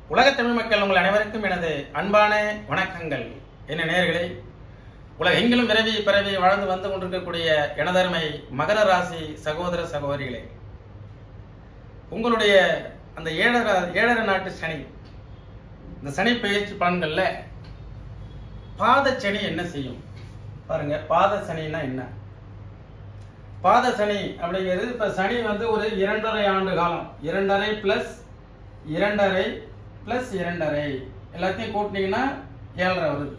உலக தமிழ் மக்கள் உங்கள் அனைவருக்கும் எனது அன்பான வணக்கங்கள் என்ன நேர்களே உலகெங்கிலும் விரவி பிறவி வாழ்ந்து வந்து கொண்டிருக்கக்கூடிய எனதருமை மகர ராசி சகோதர சகோதரிகளே உங்களுடைய அந்த ஏழரை ஏழரை நாட்டு சனி இந்த சனி பயிற்சி பலன்கள்ல பாத சனி என்ன செய்யும் பாருங்க பாத சனின்னா என்ன பாத சனி அப்படிங்கிறது இப்ப சனி வந்து ஒரு இரண்டரை ஆண்டு காலம் இரண்டரை பிளஸ் இரண்டரை பிளஸ் இரண்டரை எல்லாத்தையும் கூட்டினீங்கன்னா ஏழரை வருது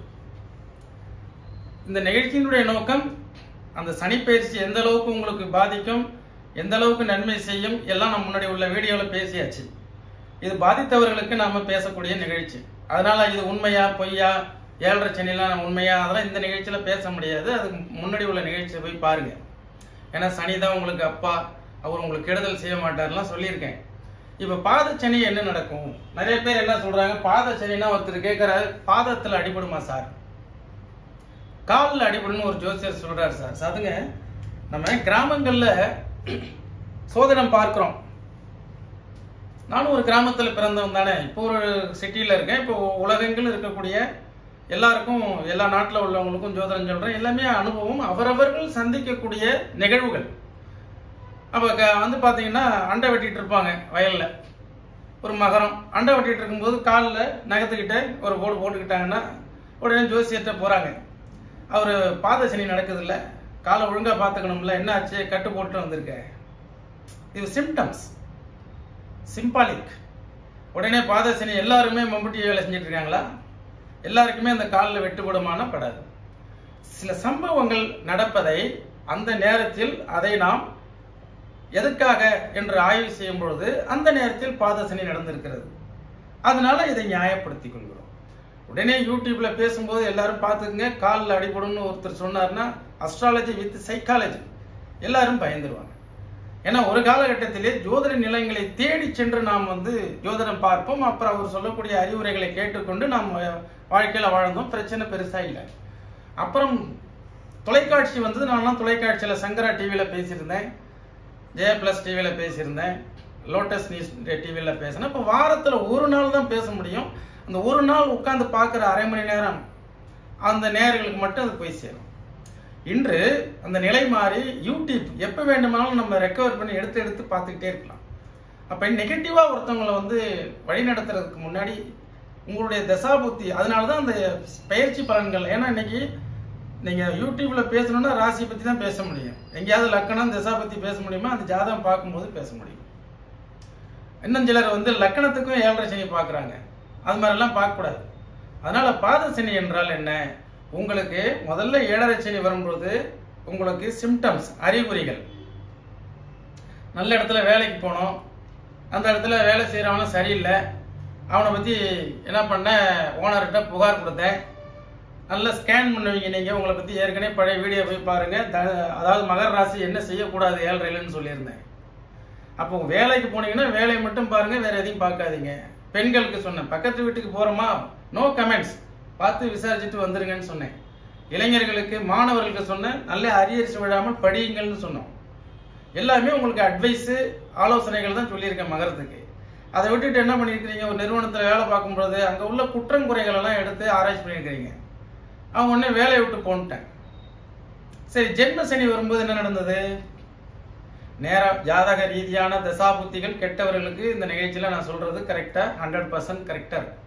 இந்த நிகழ்ச்சியினுடைய நோக்கம் அந்த சனிப்பயிற்சி எந்த அளவுக்கு உங்களுக்கு பாதிக்கும் எந்த அளவுக்கு நன்மை செய்யும் எல்லாம் நம்ம முன்னாடி உள்ள வீடியோவில் பேசியாச்சு இது பாதித்தவர்களுக்கு நாம பேசக்கூடிய நிகழ்ச்சி அதனால இது உண்மையா பொய்யா ஏழரை சனிலாம் உண்மையா அதெல்லாம் இந்த நிகழ்ச்சியில பேச முடியாது அதுக்கு முன்னாடி உள்ள நிகழ்ச்சியை போய் பாருங்க ஏன்னா சனி தான் உங்களுக்கு அப்பா அவர் உங்களுக்கு கெடுதல் செய்ய மாட்டார்லாம் சொல்லியிருக்கேன் இப்ப பாத சனி என்ன நடக்கும் நிறைய பேர் என்ன சொல்றாங்க பாத சனினா ஒருத்தர் கேட்கிறாரு பாதத்துல அடிபடுமா சார் காலில் அடிபடுன்னு ஒரு ஜோசியர் சொல்றாரு சார் அதுங்க நம்ம கிராமங்கள்ல சோதனம் பார்க்கிறோம் நானும் ஒரு கிராமத்தில் பிறந்தவன் தானே இப்போ ஒரு சிட்டியில் இருக்கேன் இப்போ உலகெங்கிலும் இருக்கக்கூடிய எல்லாருக்கும் எல்லா நாட்டில் உள்ளவங்களுக்கும் ஜோதிடம் சொல்கிறேன் எல்லாமே அனுபவம் அவரவர்கள் சந்திக்கக்கூடிய நிகழ்வுகள் அப்போ க வந்து பார்த்தீங்கன்னா அண்டை வெட்டிட்டு இருப்பாங்க வயலில் ஒரு மகரம் அண்டை வெட்டிட்டு இருக்கும்போது காலில் நகத்துக்கிட்ட ஒரு போடு போட்டுக்கிட்டாங்கன்னா உடனே ஜோசியர்கிட்ட போகிறாங்க அவர் பாத சனி நடக்குதுல்ல காலை ஒழுங்காக பார்த்துக்கணும்ல என்ன ஆச்சு கட்டு போட்டு வந்திருக்க இது சிம்டம்ஸ் சிம்பாலிக் உடனே பாதசனி எல்லாருமே மம்புட்டி வேலை செஞ்சுட்டு இருக்காங்களா எல்லாருக்குமே அந்த காலில் வெட்டுப்படமான படாது சில சம்பவங்கள் நடப்பதை அந்த நேரத்தில் அதை நாம் எதற்காக என்று ஆய்வு செய்யும் பொழுது அந்த நேரத்தில் பாதசனி நடந்திருக்கிறது அதனால இதை நியாயப்படுத்திக் கொள்கிறோம் உடனே யூடியூப்ல பேசும்போது எல்லாரும் பார்த்துக்குங்க காலில் அடிபடும்னு ஒருத்தர் சொன்னார்னா அஸ்ட்ராலஜி வித் சைக்காலஜி எல்லாரும் பயந்துருவாங்க ஏன்னா ஒரு காலகட்டத்திலே ஜோதிட நிலையங்களை தேடி சென்று நாம் வந்து ஜோதிடம் பார்ப்போம் அப்புறம் அவர் சொல்லக்கூடிய அறிவுரைகளை கேட்டுக்கொண்டு நாம் வாழ்க்கையில வாழ்ந்தோம் பிரச்சனை பெருசா இல்லை அப்புறம் தொலைக்காட்சி வந்தது நான்லாம் தொலைக்காட்சியில சங்கரா டிவியில பேசியிருந்தேன் ஜெய பிளஸ் டிவியில பேசியிருந்தேன் லோட்டஸ் நியூஸ் டிவியில பேசினேன் இப்போ வாரத்துல ஒரு நாள் தான் பேச முடியும் அந்த ஒரு நாள் உட்கார்ந்து பார்க்குற அரை மணி நேரம் அந்த நேர்களுக்கு மட்டும் அது போய் சேரும் இன்று அந்த நிலை மாறி யூடியூப் எப்போ வேண்டுமானாலும் நம்ம ரெக்கவர் பண்ணி எடுத்து எடுத்து பார்த்துக்கிட்டே இருக்கலாம் அப்போ நெகட்டிவாக ஒருத்தவங்களை வந்து வழி நடத்துறதுக்கு முன்னாடி உங்களுடைய தசாபுத்தி அதனால தான் அந்த பயிற்சி பலன்கள் ஏன்னா இன்னைக்கு நீங்கள் யூடியூப்பில் பேசணும்னா ராசியை பற்றி தான் பேச முடியும் எங்கேயாவது லக்கணம் தசா பற்றி பேச முடியுமா அந்த ஜாதகம் பார்க்கும்போது பேச முடியும் இன்னும் சிலர் வந்து லக்கணத்துக்கும் ஏழரை சனி பார்க்குறாங்க அது மாதிரிலாம் பார்க்கக்கூடாது அதனால பாத சனி என்றால் என்ன உங்களுக்கு முதல்ல ஏழரை சனி வரும்பொழுது உங்களுக்கு சிம்டம்ஸ் அறிகுறிகள் நல்ல இடத்துல வேலைக்கு போனோம் அந்த இடத்துல வேலை செய்கிறவனும் சரியில்லை அவனை பற்றி என்ன பண்ண ஓனர்கிட்ட புகார் கொடுத்தேன் நல்லா ஸ்கேன் பண்ணுவீங்க நீங்கள் உங்களை பற்றி ஏற்கனவே பழைய வீடியோ போய் பாருங்கள் த அதாவது மகர ராசி என்ன செய்யக்கூடாது ஏழரைலன்னு சொல்லியிருந்தேன் அப்போ வேலைக்கு போனீங்கன்னா வேலையை மட்டும் பாருங்கள் வேறு எதையும் பார்க்காதீங்க பெண்களுக்கு சொன்னேன் பக்கத்து வீட்டுக்கு போகிறோமா நோ கமெண்ட்ஸ் பார்த்து விசாரிச்சுட்டு வந்துருங்கன்னு சொன்னேன் இளைஞர்களுக்கு மாணவர்களுக்கு சொன்னேன் நல்ல அரியரிச்சு விழாமல் படியுங்கள்னு சொன்னோம் எல்லாமே உங்களுக்கு அட்வைஸு ஆலோசனைகள் தான் சொல்லியிருக்கேன் மகரத்துக்கு அதை விட்டுட்டு என்ன பண்ணியிருக்கிறீங்க ஒரு நிறுவனத்தில் வேலை பார்க்கும்பொழுது அங்கே உள்ள குற்றம் குறைகள் எல்லாம் எடுத்து ஆராய்ச்சி பண்ணியிருக்கிறீங்க அவன் உடனே வேலையை விட்டு போன்ட்டேன் சரி ஜென்ம சனி வரும்போது என்ன நடந்தது நேர ஜாதக ரீதியான தசாபுத்திகள் கெட்டவர்களுக்கு இந்த நிகழ்ச்சியில் நான் சொல்றது கரெக்டா ஹண்ட்ரட் பர்சன்ட் கரெக்டா இருக்கு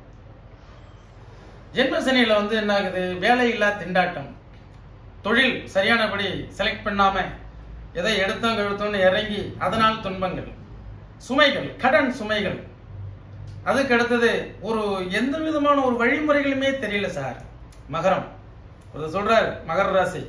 ஜென்ம சனியில வந்து என்ன ஆகுது வேலையில்லா திண்டாட்டம் தொழில் சரியானபடி செலக்ட் பண்ணாம எதை எடுத்தோம் கழுத்தோம்னு இறங்கி அதனால் துன்பங்கள் சுமைகள் கடன் சுமைகள் அதுக்கு அடுத்தது ஒரு எந்த விதமான ஒரு வழிமுறைகளுமே தெரியல சார் மகரம் ஒரு சொல்றாரு மகர ராசி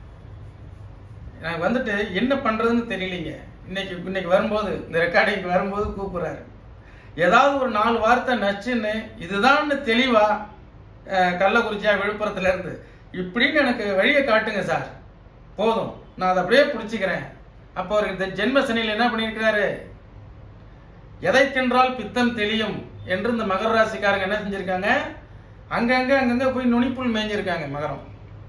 எனக்கு வந்துட்டு என்ன பண்றதுன்னு தெரியலீங்க இன்னைக்கு இன்னைக்கு வரும்போது இந்த ரெக்கார்டிங் வரும்போது கூப்பிடுறாரு ஏதாவது ஒரு நாலு வார்த்தை நச்சுன்னு இதுதான் தெளிவா கள்ளக்குறிச்சியா விழுப்புரத்துல இருந்து இப்படின்னு எனக்கு வழியை காட்டுங்க சார் போதும் நான் அதை அப்படியே பிடிச்சிக்கிறேன் அப்போ அவருக்கு இந்த ஜென்ம சனியில் என்ன பண்ணியிருக்கிறாரு எதை தின்றால் பித்தம் தெளியும் என்று இந்த மகர ராசிக்காரங்க என்ன செஞ்சிருக்காங்க அங்கங்க அங்கங்க போய் நுனிப்புல் மேய்ஞ்சிருக்காங்க மகரம்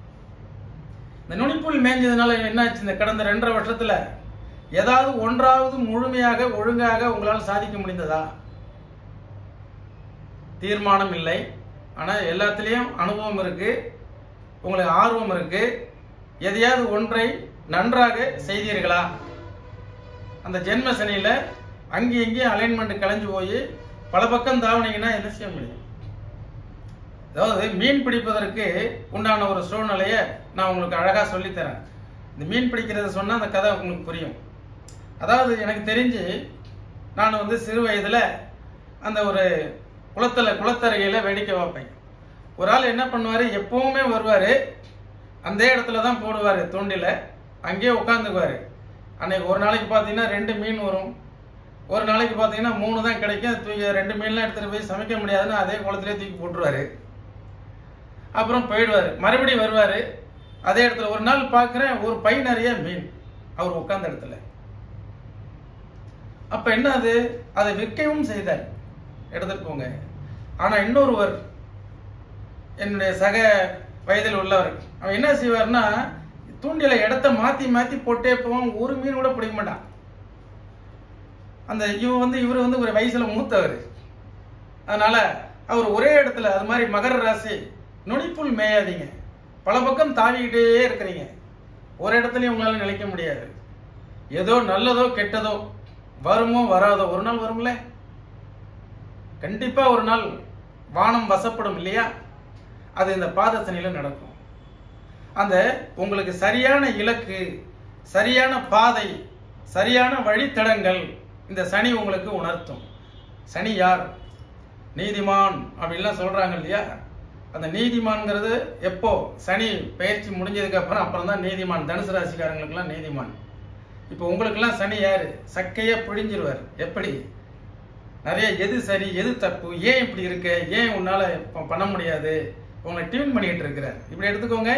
இந்த நுனிப்புல் மேய்ஞ்சதுனால என்னாச்சு இந்த கடந்த ரெண்டரை வருஷத்துல ஏதாவது ஒன்றாவது முழுமையாக ஒழுங்காக உங்களால் சாதிக்க முடிந்ததா தீர்மானம் இல்லை ஆனால் எல்லாத்துலேயும் அனுபவம் இருக்கு உங்களுக்கு ஆர்வம் இருக்கு எதையாவது ஒன்றை நன்றாக செய்தீர்களா அந்த ஜென்ம சனியில் அங்கேயும் இங்கேயும் அலைன்மெண்ட் கலைஞ்சு போய் பல பக்கம் தாவுனீங்கன்னா என்ன செய்ய முடியும் அதாவது மீன் பிடிப்பதற்கு உண்டான ஒரு சூழ்நிலையை நான் உங்களுக்கு அழகாக சொல்லித்தரேன் இந்த மீன் பிடிக்கிறத சொன்னால் அந்த கதை உங்களுக்கு புரியும் அதாவது எனக்கு தெரிஞ்சு நான் வந்து சிறு வயதில் அந்த ஒரு குளத்தில் குளத்தருகையில் வேடிக்கை வைப்பேன் ஒரு ஆள் என்ன பண்ணுவார் எப்பவுமே வருவார் அந்த இடத்துல தான் போடுவார் தூண்டில அங்கேயே உட்காந்துக்குவார் அன்னைக்கு ஒரு நாளைக்கு பார்த்தீங்கன்னா ரெண்டு மீன் வரும் ஒரு நாளைக்கு பார்த்தீங்கன்னா மூணு தான் கிடைக்கும் அது தூக்கி ரெண்டு மீன்லாம் எடுத்துகிட்டு போய் சமைக்க முடியாதுன்னு அதே குளத்திலே தூக்கி போட்டுருவாரு அப்புறம் போயிடுவார் மறுபடியும் வருவார் அதே இடத்துல ஒரு நாள் பார்க்குறேன் ஒரு பை நிறைய மீன் அவர் உட்கார்ந்த இடத்துல அப்ப என்ன அது அதை விற்கவும் செய்தார் எடுத்துட்டு போங்க ஆனா இன்னொருவர் என்னுடைய சக வயதில் உள்ளவர் அவன் என்ன செய்வார்னா தூண்டில இடத்த மாத்தி மாத்தி போட்டே போவான் ஒரு மீன் கூட பிடிக்க மாட்டான் அந்த இவன் வந்து இவர் வந்து ஒரு வயசுல மூத்தவர் அதனால அவர் ஒரே இடத்துல அது மாதிரி மகர ராசி நுனிப்புல் மேயாதீங்க பல பக்கம் தாவிக்கிட்டே இருக்கிறீங்க ஒரு இடத்துலயும் உங்களால நிலைக்க முடியாது ஏதோ நல்லதோ கெட்டதோ வருமோ வராதோ ஒரு நாள் வரும்ல கண்டிப்பா ஒரு நாள் வானம் வசப்படும் இல்லையா அது இந்த பாதசனியில நடக்கும் அந்த உங்களுக்கு சரியான இலக்கு சரியான பாதை சரியான வழித்தடங்கள் இந்த சனி உங்களுக்கு உணர்த்தும் சனி யார் நீதிமான் அப்படின்லாம் சொல்றாங்க இல்லையா அந்த நீதிமான்ங்கிறது எப்போ சனி பயிற்சி முடிஞ்சதுக்கு அப்புறம் அப்புறம் தான் நீதிமான் தனுசு ராசிக்காரங்களுக்கெல்லாம் நீதிமான் இப்போ உங்களுக்கெல்லாம் சனி யாரு சக்கையா பிழிஞ்சிருவார் எப்படி நிறைய எது சரி எது தப்பு ஏன் இப்படி இருக்க ஏன் உன்னால இப்ப பண்ண முடியாது உங்களை டியூன் பண்ணிட்டு இருக்கிறார் இப்படி எடுத்துக்கோங்க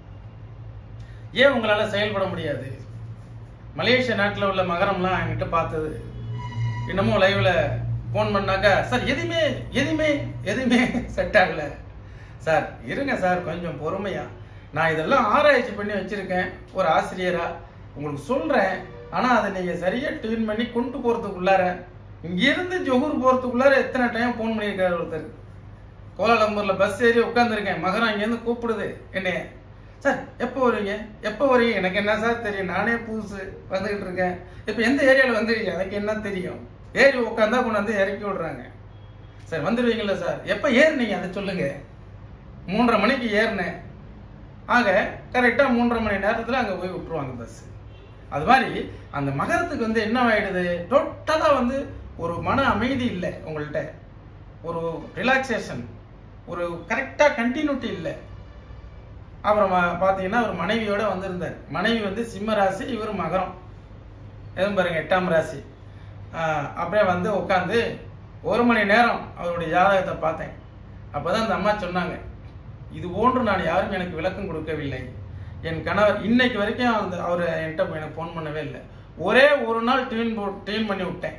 ஏன் உங்களால செயல்பட முடியாது மலேசியா நாட்டில் உள்ள மகரம்லாம் என்கிட்ட பார்த்தது இன்னமும் லைவ்ல ஃபோன் பண்ணாக்கா சார் எதுவுமே எதுவுமே எதுவுமே செட் ஆகல சார் இருங்க சார் கொஞ்சம் பொறுமையா நான் இதெல்லாம் ஆராய்ச்சி பண்ணி வச்சிருக்கேன் ஒரு ஆசிரியரா உங்களுக்கு சொல்றேன் ஆனா அதை நீங்க சரியா டியூன் பண்ணி கொண்டு போறதுக்குள்ளார இங்கிருந்து ஜொகூர் போறதுக்குள்ளார எத்தனை டைம் ஃபோன் பண்ணியிருக்காரு ஒருத்தர் கோலாலம்பூர்ல பஸ் ஏறி உட்காந்துருக்கேன் மகரம் அங்கேருந்து கூப்பிடுது என்னைய சார் எப்போ வருவீங்க எப்போ வருவீங்க எனக்கு என்ன சார் தெரியும் நானே புதுசு வந்துகிட்டு இருக்கேன் இப்போ எந்த ஏரியாவில் வந்துருக்கீங்க எனக்கு என்ன தெரியும் ஏறி உட்காந்தா கொண்டாந்து இறக்கி விடுறாங்க சார் வந்துடுவீங்களா சார் எப்போ ஏறுனீங்க அதை சொல்லுங்க மூன்றரை மணிக்கு ஏறினேன் ஆக கரெக்டாக மூன்றரை மணி நேரத்தில் அங்கே போய் விட்டுருவாங்க பஸ் அது மாதிரி அந்த மகரத்துக்கு வந்து என்ன ஆயிடுது டோட்டலாக வந்து ஒரு மன அமைதி இல்லை உங்கள்கிட்ட ஒரு ரிலாக்ஸேஷன் ஒரு கரெக்டாக கண்டினியூட்டி இல்லை அப்புறம் ம- பார்த்தீங்கன்னா ஒரு மனைவியோட வந்திருந்தார் மனைவி வந்து சிம்ம ராசி இவர் மகரம் எதுவும் பாருங்க எட்டாம் ராசி ஆஹ் அப்படியே வந்து உட்காந்து ஒரு மணி நேரம் அவருடைய ஜாதகத்தை பார்த்தேன் அப்பதான் அந்த அம்மா சொன்னாங்க இது போன்று நான் யாரும் எனக்கு விளக்கம் கொடுக்கவில்லை என் கணவர் இன்னைக்கு வரைக்கும் அந்த அவர் என்கிட்ட எனக்கு ஃபோன் பண்ணவே இல்லை ஒரே ஒரு நாள் டியூன் போ டியூன் பண்ணி விட்டேன்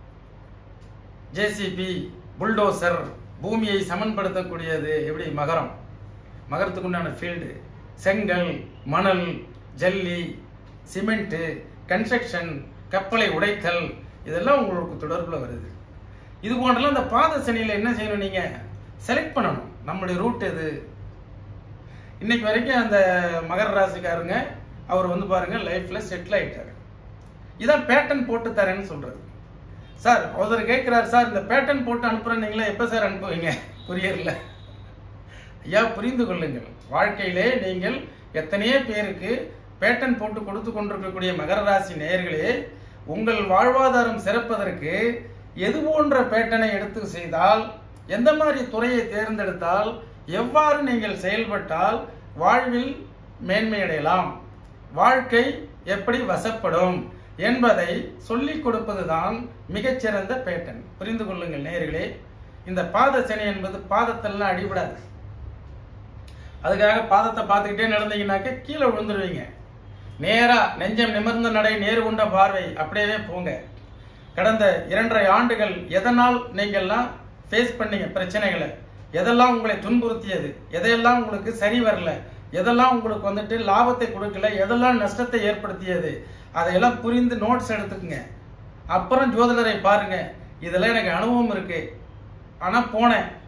ஜேசிபி புல்டோசர் பூமியை சமன்படுத்தக்கூடியது எப்படி மகரம் மகரத்துக்கு உண்டான ஃபீல்டு செங்கல் மணல் ஜல்லி சிமெண்ட்டு கன்ஸ்ட்ரக்ஷன் கப்பலை உடைத்தல் இதெல்லாம் உங்களுக்கு தொடர்புல வருது இது போன்றலாம் இந்த பாத சனியில என்ன செய்யணும் நீங்க செலக்ட் பண்ணணும் நம்மளுடைய ரூட் எது இன்னைக்கு வரைக்கும் அந்த மகர ராசிக்காரங்க அவர் வந்து பாருங்க லைஃப்ல செட்டில் ஆயிட்டாரு இதான் பேட்டர்ன் போட்டு தரேன்னு சொல்றது சார் ஒருத்தர் கேட்கிறார் சார் இந்த பேட்டர்ன் போட்டு அனுப்புறேன் நீங்களே எப்ப சார் அனுப்புவீங்க கொரியர்ல ஐயா புரிந்து கொள்ளுங்கள் வாழ்க்கையிலே நீங்கள் எத்தனையோ பேருக்கு பேட்டன் போட்டு கொடுத்து கொண்டிருக்கக்கூடிய மகர ராசி நேயர்களே உங்கள் வாழ்வாதாரம் சிறப்பதற்கு எது போன்ற பேட்டனை எடுத்து செய்தால் எந்த மாதிரி துறையை தேர்ந்தெடுத்தால் எவ்வாறு நீங்கள் செயல்பட்டால் வாழ்வில் மேன்மையடையலாம் வாழ்க்கை எப்படி வசப்படும் என்பதை சொல்லிக் கொடுப்பதுதான் மிகச்சிறந்த பேட்டன் புரிந்து கொள்ளுங்கள் நேயர்களே இந்த பாத சனி என்பது பாதத்தெல்லாம் அடிபடாது அதுக்காக பாதத்தை பார்த்துக்கிட்டே நடந்தீங்கன்னாக்க கீழே விழுந்துருவீங்க நேரா நெஞ்சம் நிமிர்ந்த நடை நேரு கொண்ட பார்வை அப்படியே போங்க கடந்த இரண்டரை ஆண்டுகள் எதனால் நீங்கள்லாம் ஃபேஸ் பண்ணீங்க பிரச்சனைகளை எதெல்லாம் உங்களை துன்புறுத்தியது எதையெல்லாம் உங்களுக்கு சரி வரல எதெல்லாம் உங்களுக்கு வந்துட்டு லாபத்தை கொடுக்கல எதெல்லாம் நஷ்டத்தை ஏற்படுத்தியது அதையெல்லாம் புரிந்து நோட்ஸ் எடுத்துக்கங்க அப்புறம் ஜோதிடரை பாருங்க இதெல்லாம் எனக்கு அனுபவம் இருக்கு ஆனா போனேன்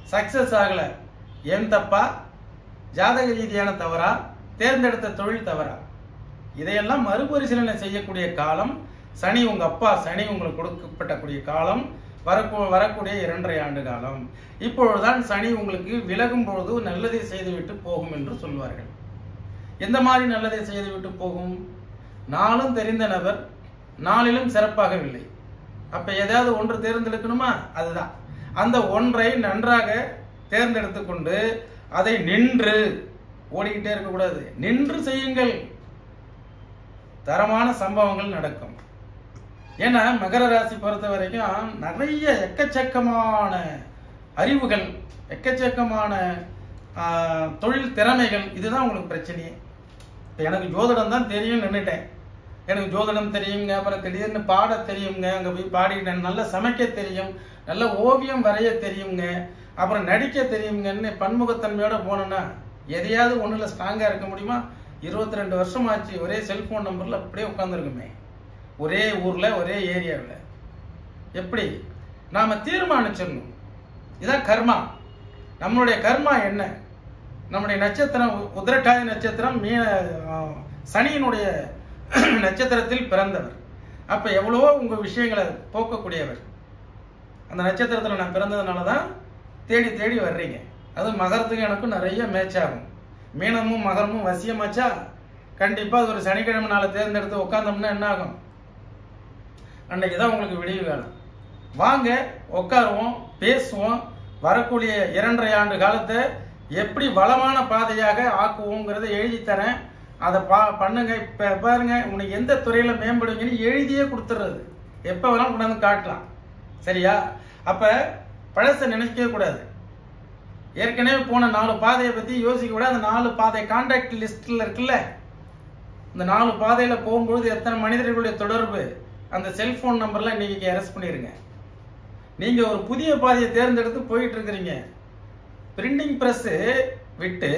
சக்சஸ் ஆகல ஏன் தப்பா ஜாதக ரீதியான தவறா தேர்ந்தெடுத்த தொழில் தவறா இதையெல்லாம் மறுபரிசீலனை செய்யக்கூடிய காலம் சனி உங்க அப்பா சனி உங்களுக்கு கொடுக்கப்பட்டக்கூடிய காலம் வரக்கூ வரக்கூடிய இரண்டரை ஆண்டு காலம் இப்பொழுதுதான் சனி உங்களுக்கு விலகும் பொழுது நல்லதை செய்துவிட்டு போகும் என்று சொல்வார்கள் எந்த மாதிரி நல்லதை செய்துவிட்டு போகும் நாளும் தெரிந்த நபர் நாளிலும் சிறப்பாகவில்லை அப்ப ஏதாவது ஒன்று தேர்ந்தெடுக்கணுமா அதுதான் அந்த ஒன்றை நன்றாக தேர்ந்தெடுத்து கொண்டு அதை நின்று ஓடிக்கிட்டே இருக்கக்கூடாது நின்று செய்யுங்கள் தரமான சம்பவங்கள் நடக்கும் ஏன்னா மகர ராசி பொறுத்த வரைக்கும் நிறைய எக்கச்சக்கமான அறிவுகள் எக்கச்சக்கமான ஆஹ், தொழில் திறமைகள் இதுதான் உங்களுக்கு பிரச்சனையே இப்போ எனக்கு ஜோதிடம் தான் தெரியும் நின்றுட்டேன் எனக்கு ஜோதிடம் தெரியுங்க அப்புறம் திடீர்னு பாட தெரியுங்க அங்கே போய் பாடிட்டேன் நல்லா சமைக்க தெரியும் நல்ல ஓவியம் வரைய தெரியுங்க அப்புறம் நடிக்க தெரியுங்கன்னு பன்முகத்தன்மையோட போனேன்னா எதையாவது ஒன்றில் ஸ்ட்ராங்காக இருக்க முடியுமா இருபத்தி ரெண்டு வருஷம் ஆச்சு ஒரே செல்போன் நம்பரில் அப்படியே உட்காந்துருக்குமே ஒரே ஊரில் ஒரே ஏரியாவில் எப்படி நாம் தீர்மானிச்சிடணும் இதான் கர்மா நம்மளுடைய கர்மா என்ன நம்முடைய நட்சத்திரம் உ- உத்திரட்டாதி நட்சத்திரம் மீன ஆ, சனியினுடைய நட்சத்திரத்தில் பிறந்தவர் அப்ப எவ்வளவோ உங்க விஷயங்களை போக்கக்கூடியவர் அந்த நட்சத்திரத்துல நான் பிறந்ததுனால தான் தேடி தேடி வர்றீங்க அது மகரத்துக்கு எனக்கும் நிறைய மேட்ச் ஆகும் மீனமும் மகரமும் வசியமாச்சா கண்டிப்பா அது ஒரு சனிக்கிழமை நாளை தேர்ந்தெடுத்து உட்காந்தோம்னா என்ன ஆகும் அன்னைக்கு தான் உங்களுக்கு விடிவு காலம் வாங்க உட்காருவோம் பேசுவோம் வரக்கூடிய இரண்டரை ஆண்டு காலத்தை எப்படி வளமான பாதையாக ஆக்குவோங்கிறத எழுதி தரேன் அதை பா பண்ணுங்க இப்போ பாருங்க உனக்கு எந்த துறையில் மேம்படுவீங்கன்னு எழுதியே கொடுத்துட்றது எப்போ வேணாலும் கொண்டாந்து காட்டலாம் சரியா அப்போ பழசை நினைக்கவே கூடாது ஏற்கனவே போன நாலு பாதையை பற்றி யோசிக்க கூடாது அந்த நாலு பாதை கான்டாக்ட் லிஸ்ட்டில் இருக்குல்ல இந்த நாலு பாதையில போகும்பொழுது எத்தனை மனிதர்களுடைய தொடர்பு அந்த செல்போன் நம்பர்லாம் இன்னைக்கு அரெஸ்ட் பண்ணிருங்க நீங்க ஒரு புதிய பாதையை தேர்ந்தெடுத்து போயிட்டு இருக்கிறீங்க பிரிண்டிங் பிரஸ் விட்டு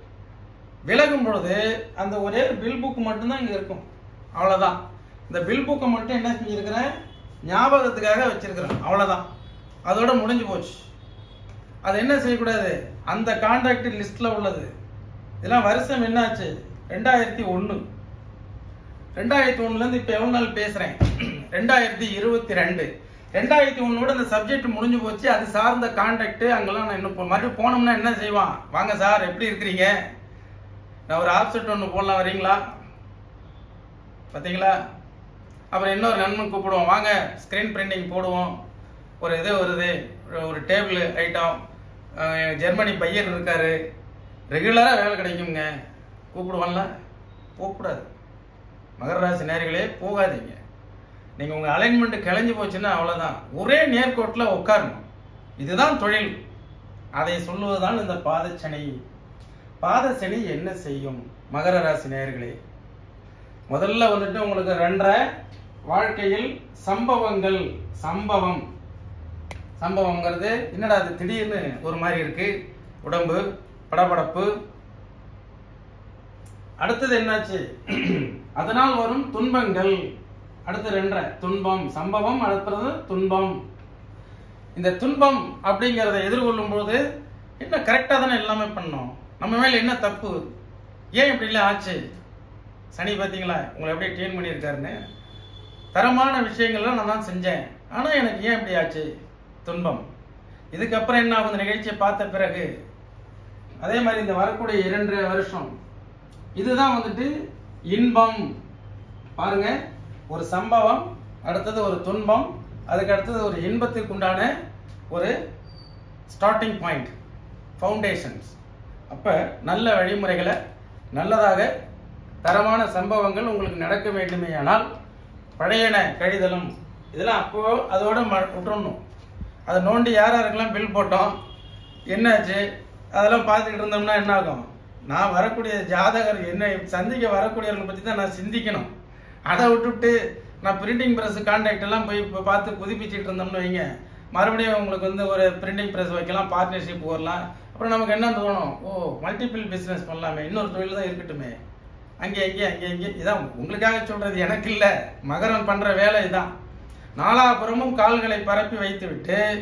விலகும் பொழுது அந்த ஒரே பில் புக் மட்டும்தான் இங்க இருக்கும் அவ்வளவுதான் இந்த பில் புக்கை மட்டும் என்ன செஞ்சிருக்கிறேன் ஞாபகத்துக்காக வச்சிருக்கிறேன் அவ்வளவுதான் அதோட முடிஞ்சு போச்சு அது என்ன செய்யக்கூடாது அந்த கான்டாக்ட் லிஸ்ட்ல உள்ளது இதெல்லாம் வருஷம் என்னாச்சு ரெண்டாயிரத்தி ஒன்று ரெண்டாயிரத்தி ஒண்ணுலேருந்து இப்போ எவ்வளோ நாள் பேசுகிறேன் ரெண்டாயிரத்தி இருபத்தி ரெண்டு ரெண்டாயிரத்தி ஒண்ணோட இந்த சப்ஜெக்ட் முடிஞ்சு போச்சு அது சார்ந்த கான்டாக்ட் அங்கெல்லாம் நான் இன்னும் போ- மறுபடியும் போனோம்னா என்ன செய்வான் வாங்க சார் எப்படி இருக்கிறீங்க நான் ஒரு ஆப்செட் ஒன்று போடலாம் வரீங்களா பார்த்தீங்களா அப்புறம் இன்னொரு நண்பன் கூப்பிடுவோம் வாங்க ஸ்க்ரீன் பிரிண்டிங் போடுவோம் ஒரு இது வருது ஒரு- ஒரு டேபிள் ஐட்டம் ஜெர்மனி பையர் இருக்காரு ரெகுலராக வேலை கிடைக்குங்க கூப்பிடுவான்ல போகக்கூடாது மகர ராசி நேர்களே போகாதீங்க நீங்கள் உங்கள் அலைன்மெண்ட் கிளஞ்சி போச்சுன்னா அவ்வளோதான் ஒரே நேர்கோட்டில் உட்காரணும் இதுதான் தொழில் அதை சொல்லுவதுதான் இந்த பாதச்சனி பாதச்சனி என்ன செய்யும் மகர ராசி நேயர்களே முதல்ல வந்துட்டு உங்களுக்கு ரெண்டரை வாழ்க்கையில் சம்பவங்கள் சம்பவம் சம்பவங்கிறது என்னடா அது திடீர்னு ஒரு மாதிரி இருக்கு உடம்பு படபடப்பு அடுத்தது என்னாச்சு அதனால் வரும் துன்பங்கள் அடுத்து ரெண்டரை துன்பம் சம்பவம் அடுத்தது துன்பம் இந்த துன்பம் அப்படிங்கிறத எதிர்கொள்ளும் போது என்ன கரெக்டாக தானே எல்லாமே பண்ணோம் நம்ம மேல என்ன தப்பு ஏன் இப்படிலாம் ஆச்சு சனி பார்த்தீங்களா உங்களை எப்படி ட்ரெயின் பண்ணியிருக்காருன்னு தரமான விஷயங்கள்லாம் நான் தான் செஞ்சேன் ஆனால் எனக்கு ஏன் இப்படி ஆச்சு துன்பம் இதுக்கப்புறம் என்ன ஆகும் இந்த நிகழ்ச்சியை பார்த்த பிறகு அதே மாதிரி இந்த வரக்கூடிய இரண்டரை வருஷம் இதுதான் வந்துட்டு இன்பம் பாருங்க ஒரு சம்பவம் அடுத்தது ஒரு துன்பம் அதுக்கு அடுத்தது ஒரு இன்பத்திற்கு உண்டான ஒரு ஸ்டார்டிங் பாயிண்ட் ஃபவுண்டேஷன்ஸ் அப்போ நல்ல வழிமுறைகளை நல்லதாக தரமான சம்பவங்கள் உங்களுக்கு நடக்க வேண்டுமேயானால் பழையன கழிதலும் இதெல்லாம் அப்போ அதோட ம- விட்டுறணும் அதை நோண்டி யார் யாருக்கெல்லாம் பில் போட்டோம் என்னாச்சு அதெல்லாம் பார்த்துக்கிட்டு இருந்தோம்னா என்ன ஆகும் நான் வரக்கூடிய ஜாதகர் என்னை சந்திக்க வரக்கூடியவர்களை பற்றி தான் நான் சிந்திக்கணும் அதை விட்டுவிட்டு நான் பிரிண்டிங் ப்ரெஸ் கான்டாக்ட் எல்லாம் போய் இப்போ பார்த்து புதுப்பிச்சிட்டு இருந்தோம்னு வைங்க மறுபடியும் உங்களுக்கு வந்து ஒரு பிரிண்டிங் ப்ரெஸ் வைக்கலாம் பார்ட்னர்ஷிப் வரலாம் அப்புறம் நமக்கு என்ன தோணும் ஓ மல்டிபிள் பிஸ்னஸ் பண்ணலாமே இன்னொரு தொழில் தான் இருக்கட்டுமே அங்கே இங்கே அங்கே இங்கே இதான் உங்களுக்காக சொல்றது எனக்கு இல்லை மகரம் பண்ற வேலை இதான் நாலாபுறமும் கால்களை பரப்பி வைத்துவிட்டு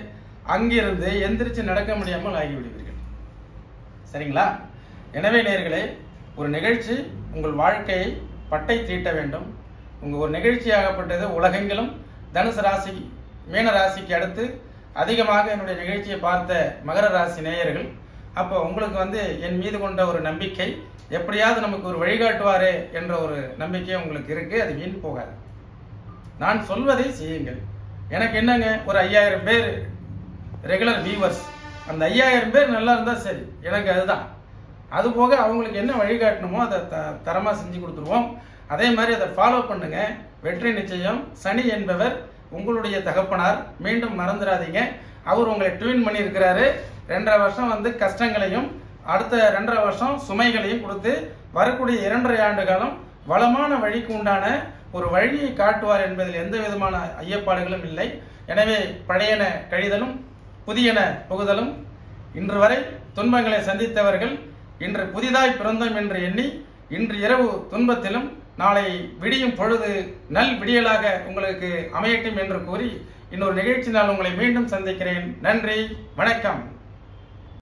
அங்கிருந்து எந்திரிச்சு நடக்க முடியாமல் ஆகிவிடுவீர்கள் சரிங்களா எனவே நேர்களே ஒரு நிகழ்ச்சி உங்கள் வாழ்க்கையை பட்டை தீட்ட வேண்டும் உங்க ஒரு நிகழ்ச்சியாகப்பட்டது உலகெங்கிலும் தனுசு ராசி மீன ராசிக்கு அடுத்து அதிகமாக என்னுடைய நிகழ்ச்சியை பார்த்த மகர ராசி நேயர்கள் அப்போ உங்களுக்கு வந்து என் மீது கொண்ட ஒரு நம்பிக்கை எப்படியாவது நமக்கு ஒரு வழிகாட்டுவாரே என்ற ஒரு நம்பிக்கை உங்களுக்கு இருக்கு அது வீண் போகாது நான் சொல்வதை செய்யுங்கள் எனக்கு என்னங்க ஒரு ஐயாயிரம் பேர் ரெகுலர் வியூவர்ஸ் அந்த ஐயாயிரம் பேர் நல்லா இருந்தா சரி எனக்கு அதுதான் அது போக அவங்களுக்கு என்ன வழிகாட்டணுமோ அதை த தரமாக செஞ்சு கொடுத்துருவோம் அதே மாதிரி அதை ஃபாலோ பண்ணுங்க வெற்றி நிச்சயம் சனி என்பவர் உங்களுடைய தகப்பனார் மீண்டும் மறந்துடாதீங்க அவர் உங்களை ட்யூன் பண்ணியிருக்கிறாரு ரெண்டரை வருஷம் வந்து கஷ்டங்களையும் அடுத்த ரெண்டரை வருஷம் சுமைகளையும் கொடுத்து வரக்கூடிய இரண்டரை ஆண்டு காலம் வளமான வழிக்கு உண்டான ஒரு வழியை காட்டுவார் என்பதில் எந்த விதமான ஐயப்பாடுகளும் இல்லை எனவே பழையன கழிதலும் புதியன புகுதலும் இன்று வரை துன்பங்களை சந்தித்தவர்கள் இன்று புதிதாய் பிறந்தோம் என்று எண்ணி இன்று இரவு துன்பத்திலும் நாளை விடியும் பொழுது நல் விடியலாக உங்களுக்கு அமையட்டும் என்று கூறி இன்னொரு நிகழ்ச்சி நாள் உங்களை மீண்டும் சந்திக்கிறேன் நன்றி வணக்கம்